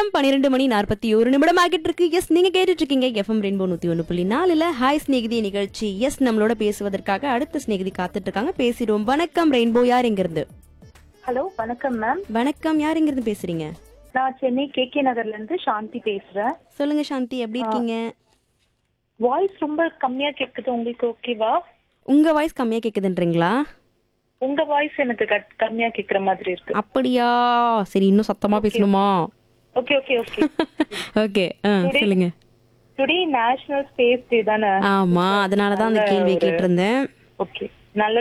நேரம் பன்னிரெண்டு மணி நாற்பத்தி ஒரு நிமிடம் ஆகிட்டு இருக்கு எஸ் நீங்க கேட்டுட்டு இருக்கீங்க எஃப்எம் ரெயின்போ நூத்தி ஒன்று புள்ளி நாலுல ஹாய் ஸ்நேகிதி நிகழ்ச்சி எஸ் நம்மளோட பேசுவதற்காக அடுத்த ஸ்நேகிதி காத்துட்டு இருக்காங்க பேசிடுவோம் வணக்கம் ரெயின்போ யார் எங்க இருந்து ஹலோ வணக்கம் மேம் வணக்கம் யார் எங்க இருந்து பேசுறீங்க நான் சென்னை கே கே நகர்ல இருந்து சாந்தி பேசுறேன் சொல்லுங்க சாந்தி எப்படி இருக்கீங்க வாய்ஸ் ரொம்ப கம்மியா கேக்குது உங்களுக்கு ஓகேவா உங்க வாய்ஸ் கம்மியா கேக்குதுன்றீங்களா உங்க வாய்ஸ் எனக்கு கட்- கம்மியா கேக்குற மாதிரி இருக்கு அப்படியா சரி இன்னும் சத்தமா பேசணுமா ஓகே ஓகே ஓகே ஓகே சொல்லுங்க டுடே நேஷனல் ஸ்பேஸ் டே தானே ஆமா அதனாலதான் அந்த கேள்வி கேட்டிருந்தேன் ஓகே நல்ல